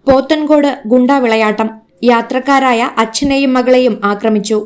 പോത്തൻകോട് ഗുണ്ടാവിളയാട്ടം യാത്രക്കാരായ അച്ഛനെയും മകളെയും ആക്രമിച്ചു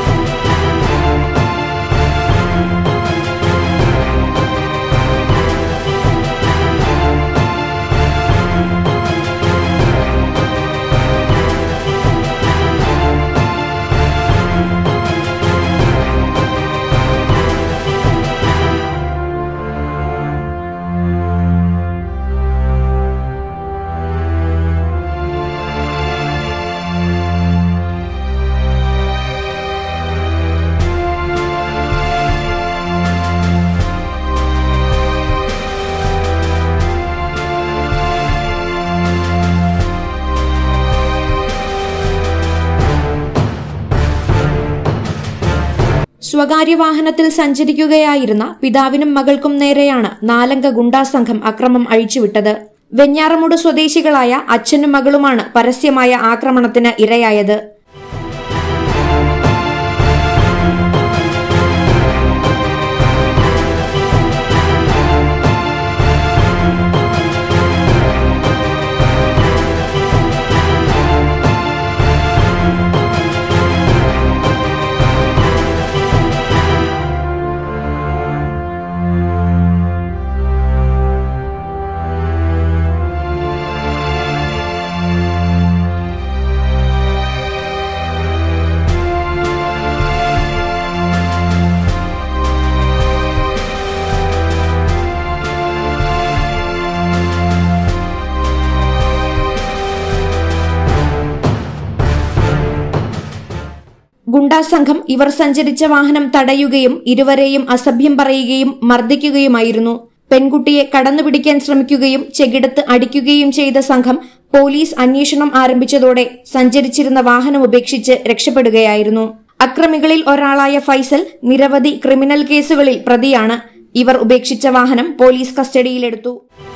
സ്വകാര്യ വാഹനത്തിൽ സഞ്ചരിക്കുകയായിരുന്ന പിതാവിനും മകൾക്കും നേരെയാണ് നാലംഗ ഗുണ്ടാ സംഘം അക്രമം അഴിച്ചുവിട്ടത് വെഞ്ഞാറമൂട് സ്വദേശികളായ അച്ഛനും മകളുമാണ് പരസ്യമായ ആക്രമണത്തിന് ഇരയായത് ഗുണ്ടാ സംഘം ഇവർ സഞ്ചരിച്ച വാഹനം തടയുകയും ഇരുവരെയും അസഭ്യം പറയുകയും മർദ്ദിക്കുകയുമായിരുന്നു പെൺകുട്ടിയെ കടന്നുപിടിക്കാൻ ശ്രമിക്കുകയും ചെകിടത്ത് അടിക്കുകയും ചെയ്ത സംഘം പോലീസ് അന്വേഷണം ആരംഭിച്ചതോടെ സഞ്ചരിച്ചിരുന്ന വാഹനം ഉപേക്ഷിച്ച് രക്ഷപ്പെടുകയായിരുന്നു അക്രമികളിൽ ഒരാളായ ഫൈസൽ നിരവധി ക്രിമിനൽ കേസുകളിൽ പ്രതിയാണ് ഇവർ ഉപേക്ഷിച്ച വാഹനം പോലീസ് കസ്റ്റഡിയിലെടുത്തു